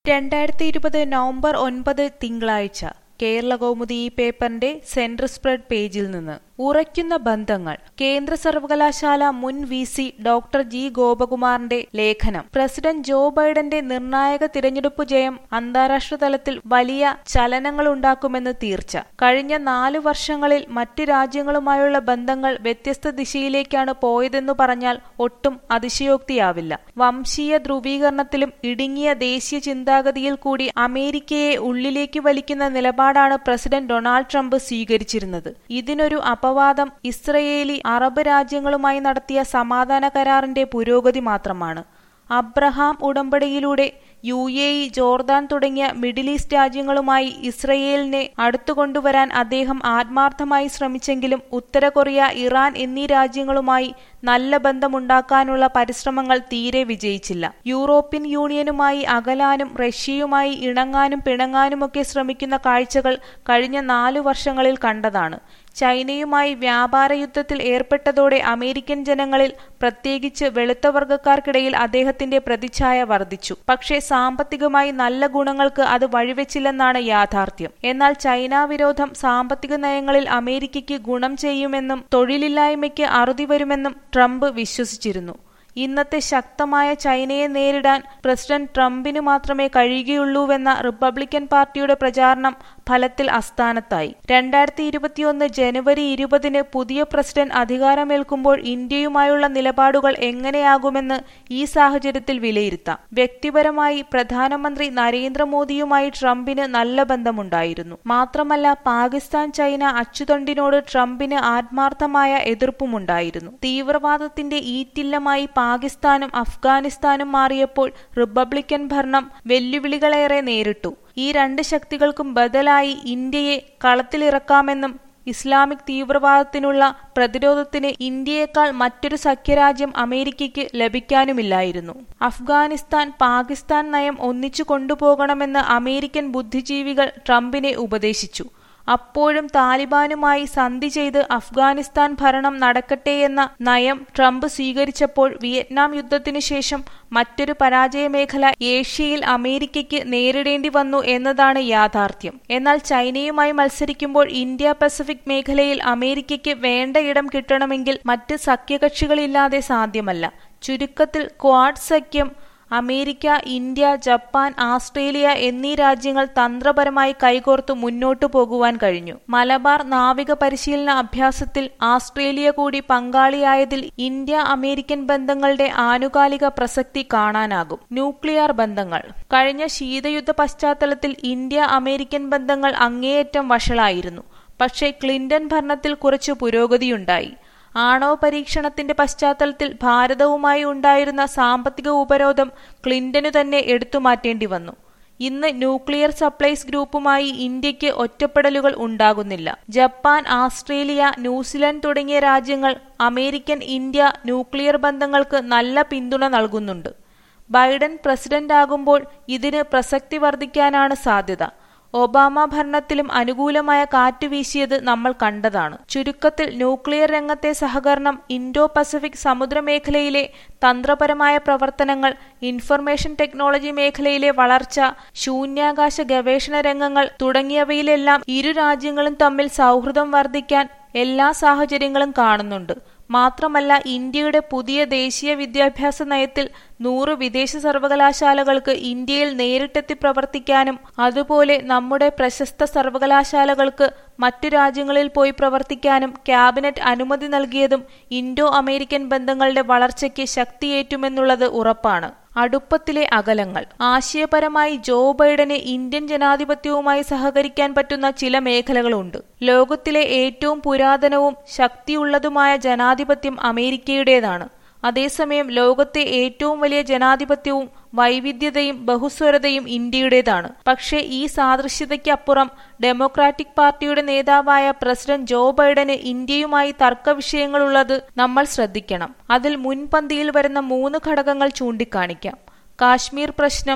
രണ്ടായിരത്തി ഇരുപത് നവംബർ ഒൻപത് തിങ്കളാഴ്ച കേരളകൗമുദി ഈ പേപ്പറിന്റെ സെന്റർ സ്പ്രെഡ് പേജിൽ നിന്ന് ഉറയ്ക്കുന്ന ബന്ധങ്ങൾ കേന്ദ്ര സർവകലാശാല മുൻ വി സി ഡോക്ടർ ജി ഗോപകുമാറിന്റെ ലേഖനം പ്രസിഡന്റ് ജോ ബൈഡന്റെ നിർണായക തിരഞ്ഞെടുപ്പ് ജയം അന്താരാഷ്ട്ര തലത്തിൽ വലിയ ചലനങ്ങളുണ്ടാക്കുമെന്ന് തീർച്ച കഴിഞ്ഞ നാലു വർഷങ്ങളിൽ മറ്റ് രാജ്യങ്ങളുമായുള്ള ബന്ധങ്ങൾ വ്യത്യസ്ത ദിശയിലേക്കാണ് പോയതെന്നു പറഞ്ഞാൽ ഒട്ടും അതിശയോക്തിയാവില്ല വംശീയ ധ്രുവീകരണത്തിലും ഇടുങ്ങിയ ദേശീയ ചിന്താഗതിയിൽ കൂടി അമേരിക്കയെ ഉള്ളിലേക്ക് വലിക്കുന്ന നിലപാടാണ് പ്രസിഡന്റ് ഡൊണാൾഡ് ട്രംപ് സ്വീകരിച്ചിരുന്നത് ഇതിനൊരു അപവാദം ഇസ്രയേലി അറബ് രാജ്യങ്ങളുമായി നടത്തിയ സമാധാന കരാറിന്റെ പുരോഗതി മാത്രമാണ് അബ്രഹാം ഉടമ്പടിയിലൂടെ യു എ ഇ ജോർദാൻ തുടങ്ങിയ മിഡിൽ ഈസ്റ്റ് രാജ്യങ്ങളുമായി ഇസ്രയേലിനെ അടുത്തുകൊണ്ടുവരാൻ അദ്ദേഹം ആത്മാർത്ഥമായി ശ്രമിച്ചെങ്കിലും ഉത്തര കൊറിയ ഇറാൻ എന്നീ രാജ്യങ്ങളുമായി നല്ല ബന്ധമുണ്ടാക്കാനുള്ള പരിശ്രമങ്ങൾ തീരെ വിജയിച്ചില്ല യൂറോപ്യൻ യൂണിയനുമായി അകലാനും റഷ്യയുമായി ഇണങ്ങാനും പിണങ്ങാനുമൊക്കെ ശ്രമിക്കുന്ന കാഴ്ചകൾ കഴിഞ്ഞ നാലു വർഷങ്ങളിൽ കണ്ടതാണ് ചൈനയുമായി വ്യാപാര യുദ്ധത്തിൽ ഏർപ്പെട്ടതോടെ അമേരിക്കൻ ജനങ്ങളിൽ പ്രത്യേകിച്ച് വെളുത്ത വർഗക്കാർക്കിടയിൽ അദ്ദേഹത്തിന്റെ പ്രതിച്ഛായ വർദ്ധിച്ചു പക്ഷേ സാമ്പത്തികമായി നല്ല ഗുണങ്ങൾക്ക് അത് വഴിവെച്ചില്ലെന്നാണ് യാഥാർത്ഥ്യം എന്നാൽ ചൈന വിരോധം സാമ്പത്തിക നയങ്ങളിൽ അമേരിക്കയ്ക്ക് ഗുണം ചെയ്യുമെന്നും തൊഴിലില്ലായ്മയ്ക്ക് അറുതി വരുമെന്നും ട്രംപ് വിശ്വസിച്ചിരുന്നു ഇന്നത്തെ ശക്തമായ ചൈനയെ നേരിടാൻ പ്രസിഡന്റ് ട്രംപിന് മാത്രമേ കഴിയുകയുള്ളൂവെന്ന റിപ്പബ്ലിക്കൻ പാർട്ടിയുടെ പ്രചാരണം ഫലത്തിൽ അസ്ഥാനത്തായി രണ്ടായിരത്തി ഇരുപത്തിയൊന്ന് ജനുവരി ഇരുപതിന് പുതിയ പ്രസിഡന്റ് അധികാരമേൽക്കുമ്പോൾ ഇന്ത്യയുമായുള്ള നിലപാടുകൾ എങ്ങനെയാകുമെന്ന് ഈ സാഹചര്യത്തിൽ വിലയിരുത്താം വ്യക്തിപരമായി പ്രധാനമന്ത്രി നരേന്ദ്രമോദിയുമായി ട്രംപിന് നല്ല ബന്ധമുണ്ടായിരുന്നു മാത്രമല്ല പാകിസ്ഥാൻ ചൈന അച്ചുതണ്ടിനോട് ട്രംപിന് ആത്മാർത്ഥമായ എതിർപ്പുമുണ്ടായിരുന്നു തീവ്രവാദത്തിന്റെ ഈറ്റില്ലമായി പാകിസ്ഥാനും അഫ്ഗാനിസ്ഥാനും മാറിയപ്പോൾ റിപ്പബ്ലിക്കൻ ഭരണം വെല്ലുവിളികളേറെ നേരിട്ടു ഈ രണ്ട് ശക്തികൾക്കും ബദലായി ഇന്ത്യയെ കളത്തിലിറക്കാമെന്നും ഇസ്ലാമിക് തീവ്രവാദത്തിനുള്ള പ്രതിരോധത്തിന് ഇന്ത്യയേക്കാൾ മറ്റൊരു സഖ്യരാജ്യം അമേരിക്കയ്ക്ക് ലഭിക്കാനുമില്ലായിരുന്നു അഫ്ഗാനിസ്ഥാൻ പാകിസ്ഥാൻ നയം ഒന്നിച്ചു കൊണ്ടുപോകണമെന്ന് അമേരിക്കൻ ബുദ്ധിജീവികൾ ട്രംപിനെ ഉപദേശിച്ചു അപ്പോഴും താലിബാനുമായി സന്ധി ചെയ്ത് അഫ്ഗാനിസ്ഥാൻ ഭരണം നടക്കട്ടെയെന്ന നയം ട്രംപ് സ്വീകരിച്ചപ്പോൾ വിയറ്റ്നാം യുദ്ധത്തിനു ശേഷം മറ്റൊരു പരാജയ മേഖല ഏഷ്യയിൽ അമേരിക്കയ്ക്ക് നേരിടേണ്ടി വന്നു എന്നതാണ് യാഥാർത്ഥ്യം എന്നാൽ ചൈനയുമായി മത്സരിക്കുമ്പോൾ ഇന്ത്യ പസഫിക് മേഖലയിൽ അമേരിക്കയ്ക്ക് വേണ്ട ഇടം കിട്ടണമെങ്കിൽ മറ്റ് സഖ്യകക്ഷികളില്ലാതെ സാധ്യമല്ല ചുരുക്കത്തിൽ ക്വാഡ് സഖ്യം അമേരിക്ക ഇന്ത്യ ജപ്പാൻ ആസ്ട്രേലിയ എന്നീ രാജ്യങ്ങൾ തന്ത്രപരമായി കൈകോർത്തു മുന്നോട്ടു പോകുവാൻ കഴിഞ്ഞു മലബാർ നാവിക പരിശീലന അഭ്യാസത്തിൽ ആസ്ട്രേലിയ കൂടി പങ്കാളിയായതിൽ ഇന്ത്യ അമേരിക്കൻ ബന്ധങ്ങളുടെ ആനുകാലിക പ്രസക്തി കാണാനാകും ന്യൂക്ലിയർ ബന്ധങ്ങൾ കഴിഞ്ഞ ശീതയുദ്ധ പശ്ചാത്തലത്തിൽ ഇന്ത്യ അമേരിക്കൻ ബന്ധങ്ങൾ അങ്ങേയറ്റം വഷളായിരുന്നു പക്ഷേ ക്ലിന്റൺ ഭരണത്തിൽ കുറച്ചു പുരോഗതിയുണ്ടായി ആണവ പരീക്ഷണത്തിന്റെ പശ്ചാത്തലത്തിൽ ഭാരതവുമായി ഉണ്ടായിരുന്ന സാമ്പത്തിക ഉപരോധം ക്ലിന്റനു തന്നെ എടുത്തുമാറ്റേണ്ടി വന്നു ഇന്ന് ന്യൂക്ലിയർ സപ്ലൈസ് ഗ്രൂപ്പുമായി ഇന്ത്യക്ക് ഒറ്റപ്പെടലുകൾ ഉണ്ടാകുന്നില്ല ജപ്പാൻ ആസ്ട്രേലിയ ന്യൂസിലൻഡ് തുടങ്ങിയ രാജ്യങ്ങൾ അമേരിക്കൻ ഇന്ത്യ ന്യൂക്ലിയർ ബന്ധങ്ങൾക്ക് നല്ല പിന്തുണ നൽകുന്നുണ്ട് ബൈഡൻ പ്രസിഡന്റാകുമ്പോൾ ഇതിന് പ്രസക്തി വർദ്ധിക്കാനാണ് സാധ്യത ഒബാമ ഭരണത്തിലും അനുകൂലമായ കാറ്റ് വീശിയത് നമ്മൾ കണ്ടതാണ് ചുരുക്കത്തിൽ ന്യൂക്ലിയർ രംഗത്തെ സഹകരണം ഇൻഡോ പസഫിക് സമുദ്രമേഖലയിലെ തന്ത്രപരമായ പ്രവർത്തനങ്ങൾ ഇൻഫർമേഷൻ ടെക്നോളജി മേഖലയിലെ വളർച്ച ശൂന്യാകാശ ഗവേഷണ രംഗങ്ങൾ തുടങ്ങിയവയിലെല്ലാം ഇരു രാജ്യങ്ങളും തമ്മിൽ സൗഹൃദം വർദ്ധിക്കാൻ എല്ലാ സാഹചര്യങ്ങളും കാണുന്നുണ്ട് മാത്രമല്ല ഇന്ത്യയുടെ പുതിയ ദേശീയ വിദ്യാഭ്യാസ നയത്തിൽ നൂറ് വിദേശ സർവകലാശാലകൾക്ക് ഇന്ത്യയിൽ നേരിട്ടെത്തി പ്രവർത്തിക്കാനും അതുപോലെ നമ്മുടെ പ്രശസ്ത സർവകലാശാലകൾക്ക് മറ്റു രാജ്യങ്ങളിൽ പോയി പ്രവർത്തിക്കാനും ക്യാബിനറ്റ് അനുമതി നൽകിയതും ഇൻഡോ അമേരിക്കൻ ബന്ധങ്ങളുടെ വളർച്ചയ്ക്ക് ശക്തിയേറ്റുമെന്നുള്ളത് ഉറപ്പാണ് അടുപ്പത്തിലെ അകലങ്ങൾ ആശയപരമായി ജോ ബൈഡന് ഇന്ത്യൻ ജനാധിപത്യവുമായി സഹകരിക്കാൻ പറ്റുന്ന ചില മേഖലകളുണ്ട് ലോകത്തിലെ ഏറ്റവും പുരാതനവും ശക്തിയുള്ളതുമായ ജനാധിപത്യം അമേരിക്കയുടേതാണ് അതേസമയം ലോകത്തെ ഏറ്റവും വലിയ ജനാധിപത്യവും വൈവിധ്യതയും ബഹുസ്വരതയും ഇന്ത്യയുടേതാണ് പക്ഷേ ഈ സാദൃശ്യതയ്ക്കപ്പുറം ഡെമോക്രാറ്റിക് പാർട്ടിയുടെ നേതാവായ പ്രസിഡന്റ് ജോ ബൈഡന് ഇന്ത്യയുമായി തർക്കവിഷയങ്ങളുള്ളത് നമ്മൾ ശ്രദ്ധിക്കണം അതിൽ മുൻപന്തിയിൽ വരുന്ന മൂന്ന് ഘടകങ്ങൾ ചൂണ്ടിക്കാണിക്കാം കാശ്മീർ പ്രശ്നം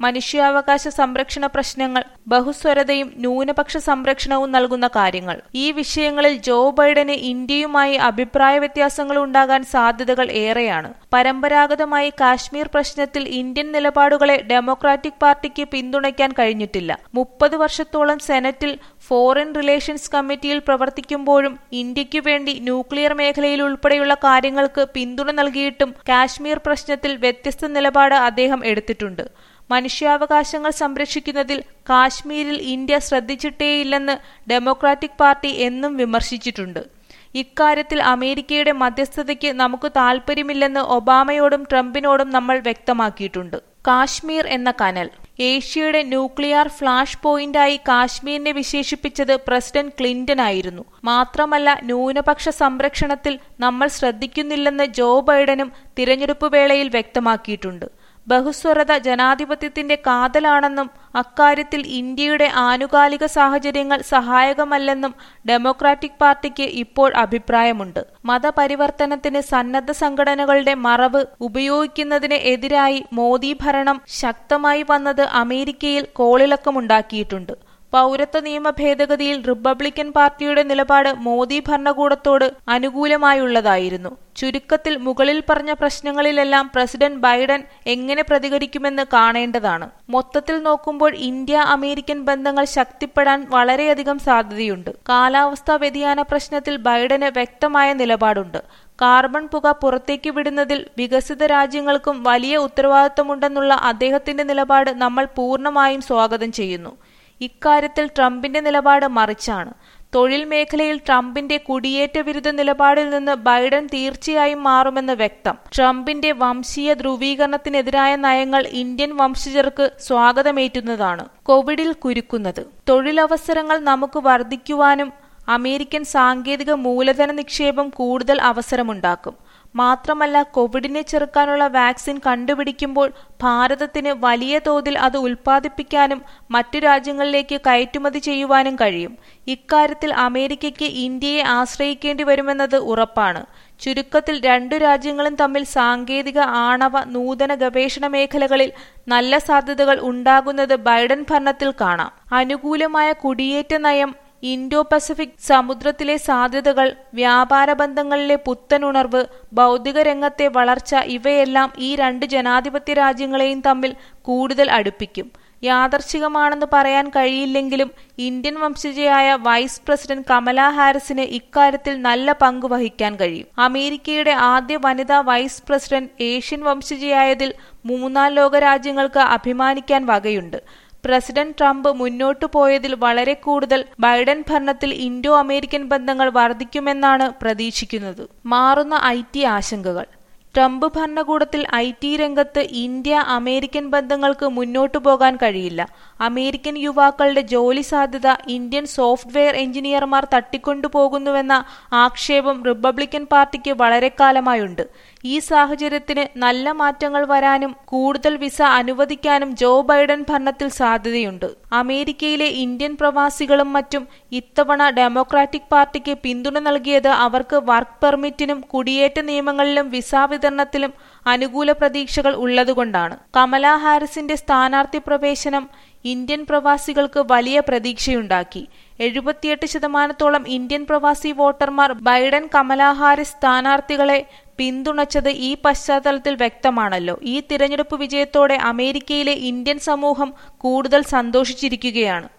മനുഷ്യാവകാശ സംരക്ഷണ പ്രശ്നങ്ങൾ ബഹുസ്വരതയും ന്യൂനപക്ഷ സംരക്ഷണവും നൽകുന്ന കാര്യങ്ങൾ ഈ വിഷയങ്ങളിൽ ജോ ബൈഡന് ഇന്ത്യയുമായി അഭിപ്രായ വ്യത്യാസങ്ങൾ ഉണ്ടാകാൻ സാധ്യതകൾ ഏറെയാണ് പരമ്പരാഗതമായി കാശ്മീർ പ്രശ്നത്തിൽ ഇന്ത്യൻ നിലപാടുകളെ ഡെമോക്രാറ്റിക് പാർട്ടിക്ക് പിന്തുണയ്ക്കാൻ കഴിഞ്ഞിട്ടില്ല മുപ്പത് വർഷത്തോളം സെനറ്റിൽ ഫോറിൻ റിലേഷൻസ് കമ്മിറ്റിയിൽ പ്രവർത്തിക്കുമ്പോഴും ഇന്ത്യയ്ക്കു വേണ്ടി ന്യൂക്ലിയർ മേഖലയിൽ ഉൾപ്പെടെയുള്ള കാര്യങ്ങൾക്ക് പിന്തുണ നൽകിയിട്ടും കാശ്മീർ പ്രശ്നത്തിൽ വ്യത്യസ്ത നിലപാട് അദ്ദേഹം എടുത്തിട്ടുണ്ട് മനുഷ്യാവകാശങ്ങൾ സംരക്ഷിക്കുന്നതിൽ കാശ്മീരിൽ ഇന്ത്യ ശ്രദ്ധിച്ചിട്ടേയില്ലെന്ന് ഡെമോക്രാറ്റിക് പാർട്ടി എന്നും വിമർശിച്ചിട്ടുണ്ട് ഇക്കാര്യത്തിൽ അമേരിക്കയുടെ മധ്യസ്ഥതയ്ക്ക് നമുക്ക് താൽപ്പര്യമില്ലെന്ന് ഒബാമയോടും ട്രംപിനോടും നമ്മൾ വ്യക്തമാക്കിയിട്ടുണ്ട് കാശ്മീർ എന്ന കനൽ ഏഷ്യയുടെ ന്യൂക്ലിയർ ഫ്ലാഷ് പോയിന്റായി കാശ്മീരിനെ വിശേഷിപ്പിച്ചത് പ്രസിഡന്റ് ക്ലിന്റൺ ആയിരുന്നു മാത്രമല്ല ന്യൂനപക്ഷ സംരക്ഷണത്തിൽ നമ്മൾ ശ്രദ്ധിക്കുന്നില്ലെന്ന് ജോ ബൈഡനും തിരഞ്ഞെടുപ്പ് വേളയിൽ വ്യക്തമാക്കിയിട്ടുണ്ട് ബഹുസ്വരത ജനാധിപത്യത്തിന്റെ കാതലാണെന്നും അക്കാര്യത്തിൽ ഇന്ത്യയുടെ ആനുകാലിക സാഹചര്യങ്ങൾ സഹായകമല്ലെന്നും ഡെമോക്രാറ്റിക് പാർട്ടിക്ക് ഇപ്പോൾ അഭിപ്രായമുണ്ട് മതപരിവർത്തനത്തിന് സന്നദ്ധ സംഘടനകളുടെ മറവ് ഉപയോഗിക്കുന്നതിന് എതിരായി മോദി ഭരണം ശക്തമായി വന്നത് അമേരിക്കയിൽ കോളിളക്കമുണ്ടാക്കിയിട്ടുണ്ട് പൗരത്വ നിയമ ഭേദഗതിയിൽ റിപ്പബ്ലിക്കൻ പാർട്ടിയുടെ നിലപാട് മോദി ഭരണകൂടത്തോട് അനുകൂലമായുള്ളതായിരുന്നു ചുരുക്കത്തിൽ മുകളിൽ പറഞ്ഞ പ്രശ്നങ്ങളിലെല്ലാം പ്രസിഡന്റ് ബൈഡൻ എങ്ങനെ പ്രതികരിക്കുമെന്ന് കാണേണ്ടതാണ് മൊത്തത്തിൽ നോക്കുമ്പോൾ ഇന്ത്യ അമേരിക്കൻ ബന്ധങ്ങൾ ശക്തിപ്പെടാൻ വളരെയധികം സാധ്യതയുണ്ട് കാലാവസ്ഥാ വ്യതിയാന പ്രശ്നത്തിൽ ബൈഡന് വ്യക്തമായ നിലപാടുണ്ട് കാർബൺ പുക പുറത്തേക്ക് വിടുന്നതിൽ വികസിത രാജ്യങ്ങൾക്കും വലിയ ഉത്തരവാദിത്തമുണ്ടെന്നുള്ള അദ്ദേഹത്തിന്റെ നിലപാട് നമ്മൾ പൂർണ്ണമായും സ്വാഗതം ചെയ്യുന്നു ഇക്കാര്യത്തിൽ ട്രംപിന്റെ നിലപാട് മറിച്ചാണ് തൊഴിൽ മേഖലയിൽ ട്രംപിന്റെ കുടിയേറ്റ വിരുദ്ധ നിലപാടിൽ നിന്ന് ബൈഡൻ തീർച്ചയായും മാറുമെന്ന് വ്യക്തം ട്രംപിന്റെ വംശീയ ധ്രുവീകരണത്തിനെതിരായ നയങ്ങൾ ഇന്ത്യൻ വംശജർക്ക് സ്വാഗതമേറ്റുന്നതാണ് കോവിഡിൽ കുരുക്കുന്നത് തൊഴിലവസരങ്ങൾ നമുക്ക് വർദ്ധിക്കുവാനും അമേരിക്കൻ സാങ്കേതിക മൂലധന നിക്ഷേപം കൂടുതൽ അവസരമുണ്ടാക്കും മാത്രമല്ല കോവിഡിനെ ചെറുക്കാനുള്ള വാക്സിൻ കണ്ടുപിടിക്കുമ്പോൾ ഭാരതത്തിന് വലിയ തോതിൽ അത് ഉൽപ്പാദിപ്പിക്കാനും മറ്റു രാജ്യങ്ങളിലേക്ക് കയറ്റുമതി ചെയ്യുവാനും കഴിയും ഇക്കാര്യത്തിൽ അമേരിക്കയ്ക്ക് ഇന്ത്യയെ ആശ്രയിക്കേണ്ടി വരുമെന്നത് ഉറപ്പാണ് ചുരുക്കത്തിൽ രണ്ടു രാജ്യങ്ങളും തമ്മിൽ സാങ്കേതിക ആണവ നൂതന ഗവേഷണ മേഖലകളിൽ നല്ല സാധ്യതകൾ ഉണ്ടാകുന്നത് ബൈഡൻ ഭരണത്തിൽ കാണാം അനുകൂലമായ കുടിയേറ്റ നയം ഇൻഡോ പസഫിക് സമുദ്രത്തിലെ സാധ്യതകൾ വ്യാപാര ബന്ധങ്ങളിലെ പുത്തനുണർവ് ഭൗതിക രംഗത്തെ വളർച്ച ഇവയെല്ലാം ഈ രണ്ട് ജനാധിപത്യ രാജ്യങ്ങളെയും തമ്മിൽ കൂടുതൽ അടുപ്പിക്കും യാദർശികമാണെന്ന് പറയാൻ കഴിയില്ലെങ്കിലും ഇന്ത്യൻ വംശജയായ വൈസ് പ്രസിഡന്റ് കമല ഹാരിസിന് ഇക്കാര്യത്തിൽ നല്ല പങ്ക് വഹിക്കാൻ കഴിയും അമേരിക്കയുടെ ആദ്യ വനിതാ വൈസ് പ്രസിഡന്റ് ഏഷ്യൻ വംശജയായതിൽ മൂന്നാം ലോക രാജ്യങ്ങൾക്ക് അഭിമാനിക്കാൻ വകയുണ്ട് പ്രസിഡന്റ് ട്രംപ് മുന്നോട്ടു പോയതിൽ വളരെ കൂടുതൽ ബൈഡൻ ഭരണത്തിൽ ഇൻഡോ അമേരിക്കൻ ബന്ധങ്ങൾ വർദ്ധിക്കുമെന്നാണ് പ്രതീക്ഷിക്കുന്നത് മാറുന്ന ഐ ആശങ്കകൾ ട്രംപ് ഭരണകൂടത്തിൽ ഐ ടി രംഗത്ത് ഇന്ത്യ അമേരിക്കൻ ബന്ധങ്ങൾക്ക് മുന്നോട്ടു പോകാൻ കഴിയില്ല അമേരിക്കൻ യുവാക്കളുടെ ജോലി സാധ്യത ഇന്ത്യൻ സോഫ്റ്റ്വെയർ എഞ്ചിനീയർമാർ തട്ടിക്കൊണ്ടുപോകുന്നുവെന്ന ആക്ഷേപം റിപ്പബ്ലിക്കൻ പാർട്ടിക്ക് വളരെ കാലമായുണ്ട് ഈ സാഹചര്യത്തിന് നല്ല മാറ്റങ്ങൾ വരാനും കൂടുതൽ വിസ അനുവദിക്കാനും ജോ ബൈഡൻ ഭരണത്തിൽ സാധ്യതയുണ്ട് അമേരിക്കയിലെ ഇന്ത്യൻ പ്രവാസികളും മറ്റും ഇത്തവണ ഡെമോക്രാറ്റിക് പാർട്ടിക്ക് പിന്തുണ നൽകിയത് അവർക്ക് വർക്ക് പെർമിറ്റിനും കുടിയേറ്റ നിയമങ്ങളിലും വിസ വിതരണത്തിലും അനുകൂല പ്രതീക്ഷകൾ ഉള്ളതുകൊണ്ടാണ് കമല ഹാരിസിന്റെ സ്ഥാനാർത്ഥി പ്രവേശനം ഇന്ത്യൻ പ്രവാസികൾക്ക് വലിയ പ്രതീക്ഷയുണ്ടാക്കി എഴുപത്തിയെട്ട് ശതമാനത്തോളം ഇന്ത്യൻ പ്രവാസി വോട്ടർമാർ ബൈഡൻ കമല ഹാരിസ് സ്ഥാനാർത്ഥികളെ പിന്തുണച്ചത് ഈ പശ്ചാത്തലത്തിൽ വ്യക്തമാണല്ലോ ഈ തിരഞ്ഞെടുപ്പ് വിജയത്തോടെ അമേരിക്കയിലെ ഇന്ത്യൻ സമൂഹം കൂടുതൽ സന്തോഷിച്ചിരിക്കുകയാണ്